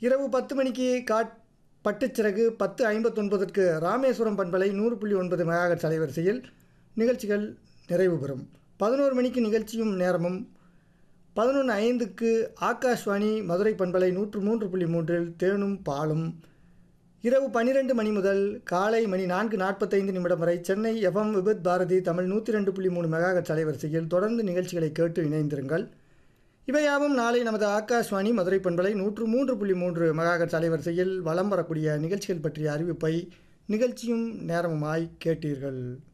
இரவு பத்து மணிக்கு காட் பட்டுச்சிறகு பத்து ஐம்பத்தொன்பதற்கு ராமேஸ்வரம் பண்பலை நூறு புள்ளி ஒன்பது மெகாஹெர்ட்ஸ் அலைவரிசையில் நிகழ்ச்சிகள் நிறைவு பெறும் பதினோரு மணிக்கு நிகழ்ச்சியும் நேரமும் பதினொன்று ஐந்துக்கு ஆகாஷ்வாணி மதுரை பண்பலை நூற்று மூன்று புள்ளி மூன்றில் தேனும் பாலும் இரவு பன்னிரெண்டு மணி முதல் காலை மணி நான்கு நாற்பத்தைந்து நிமிடம் வரை சென்னை எஃப்எம் விபத் பாரதி தமிழ் நூற்றி ரெண்டு புள்ளி மூணு மெகாஹெர்ட்ஸ் அலைவரிசையில் தொடர்ந்து நிகழ்ச்சிகளை கேட்டு இணைந்திருங்கள் இவையாவும் நாளை நமது ஆகாஷ்வாணி மதுரை பண்பலை நூற்று மூன்று புள்ளி மூன்று மெகாஹெர்ட்ஸ் அலைவரிசையில் வலம் வரக்கூடிய நிகழ்ச்சிகள் பற்றிய அறிவிப்பை நிகழ்ச்சியும் நேரமுமாய் கேட்டீர்கள்